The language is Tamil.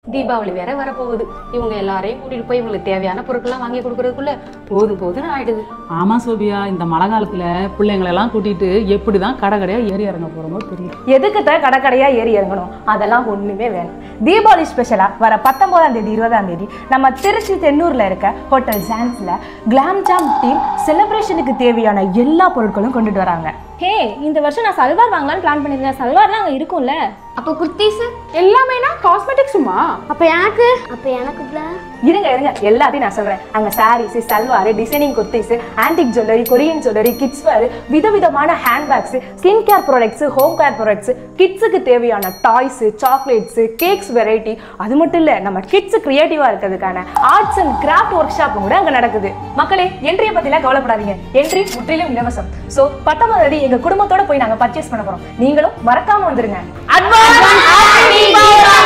தீபாவளி வேற வரப்போகுது இவங்க எல்லாரையும் கூட்டிட்டு போய் இவங்களுக்கு தேவையான பொருட்கள்லாம் வாங்கி கொடுக்கறதுக்குள்ள போதும் போதுன்னு ஆயிடுது ஆமா சோபியா இந்த மழை காலத்துல பிள்ளைங்களை எல்லாம் கூட்டிட்டு எப்படிதான் கடை கடையா ஏறி இறங்க போறோமோ தெரியும் எதுக்கு தான் கடற்கடையா ஏறி இறங்கணும் அதெல்லாம் ஒண்ணுமே வேணும் தீபாவளி ஸ்பெஷலா வர பத்தொன்பதாம் தேதி இருபதாம் தேதி நம்ம திருச்சி தென்னூர்ல இருக்க ஹோட்டல் ஜான்ஸ்ல கிளாம் ஜாம் டீம் செலிப்ரேஷனுக்கு தேவையான எல்லா பொருட்களும் கொண்டுட்டு வராங்க ஹே இந்த வருஷம் நான் சல்வார் வாங்கலாம்னு பிளான் பண்ணியிருந்தேன் சல்வார்லாம் அங்கே இருக்கும்ல அப்போ குர்த்திஸ் எல்லாமேனா காஸ்மெட்டிக்ஸுமா அப்போ எனக்கு அப்போ எனக்கு இருங்க இருங்க எல்லாத்தையும் நான் சொல்றேன் அங்க saris salwar designing kurtis antique jewellery Korean jewellery kids wear விதவிதமான handbags skin care products home care products கிட்ஸுக்கு தேவையான டாய்ஸ் சாக்லேட்ஸ் கேக்ஸ் வெரைட்டி அது மட்டும் இல்ல நம்ம கிட்ஸ் கிரியேட்டிவா இருக்கிறதுக்கான ஆர்ட்ஸ் அண்ட் கிராஃப்ட் ஒர்க் ஷாப்பும் கூட அங்க நடக்குது மக்களே என்ட்ரியை பத்திலாம் கவலைப்படாதீங்க என்ட்ரி முற்றிலும் இலவசம் சோ பத்தொன்பது தேதி எங்க குடும்பத்தோட போய் நாங்க பர்ச்சேஸ் பண்ண போறோம் நீங்களும் மறக்காம வந்துருங்க அட்வான்ஸ்